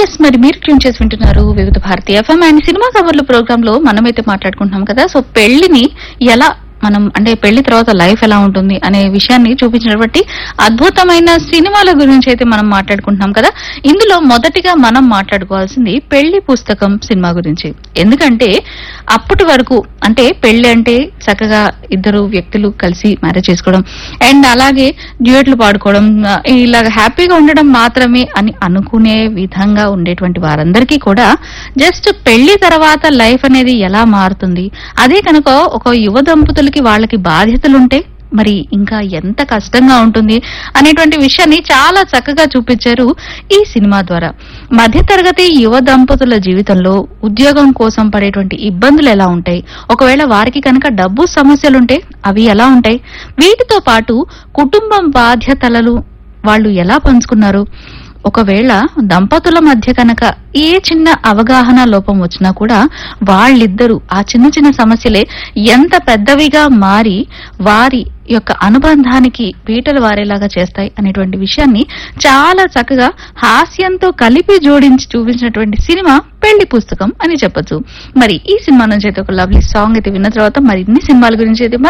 yes మరి మీరు tune చేసి వింటున్నారు Vividh Bharati F M and cinema కవర్ల ప్రోగ్రామ్ లో మనమైతే మాట్లాడుకుంటున్నాం కదా సో పెళ్లిని ఎలా మనం అంటే పెళ్లి తర్వాత లైఫ్ ఎలా ఉంటుంది అనే విషయాన్ని చూపించినటువంటి అద్భుతమైన సినిమాల గురించి అయితే మనం మాట్లాడుకుంటున్నాం కదా ఇందులో మొదటిగా మనం మాట్లాడుకోవాల్సింది పెళ్లి పుస్తకం సినిమా గురించి ఎందుకంటే అప్పటి వరకు అంటే పెళ్లి అంటే చక్కగా ఇద్దరు వ్యక్తులు కలిసి మ్యారేజ్ చేసుకోవడం అండ్ అలాగే డ్యూయట్లు పాడుకోవడం ఆ, ఇలాగ హ్యాపీగా ఉండడం మాత్రమే అని అనుకునే విధంగా ఉండేటువంటి వారందరికీ కూడా జస్ట్ పెళ్లి తర్వాత లైఫ్ అనేది ఎలా మారుతుంది అదే కనుక ఒక యువ దంపతులకి వాళ్ళకి బాధ్యతలుంటే మరి ఇంకా ఎంత కష్టంగా ఉంటుంది అనేటువంటి విషయాన్ని చాలా చక్కగా చూపించారు ఈ సినిమా ద్వారా మధ్యతరగతి యువ దంపతుల జీవితంలో ఉద్యోగం కోసం పడేటువంటి ఇబ్బందులు ఎలా ఉంటాయి ఒకవేళ వారికి కనుక డబ్బు సమస్యలుంటే అవి ఎలా ఉంటాయి వీటితో పాటు కుటుంబం బాధ్యతలను వాళ్ళు ఎలా పంచుకున్నారు ఒకవేళ దంపతుల మధ్య కనుక ఏ చిన్న అవగాహన లోపం వచ్చినా కూడా వాళ్ళిద్దరూ ఆ చిన్న చిన్న సమస్యలే ఎంత పెద్దవిగా మారి వారి యొక్క అనుబంధానికి పీటలు వారేలాగా చేస్తాయి అనేటువంటి విషయాన్ని చాలా చక్కగా హాస్యంతో కలిపి జోడించి చూపించినటువంటి సినిమా పెళ్లి పుస్తకం అని చెప్పొచ్చు మరి ఈ సినిమా నుంచి అయితే ఒక లవ్లీ సాంగ్ అయితే విన్న తర్వాత మరి ఇన్ని సినిమాల గురించి అయితే మనం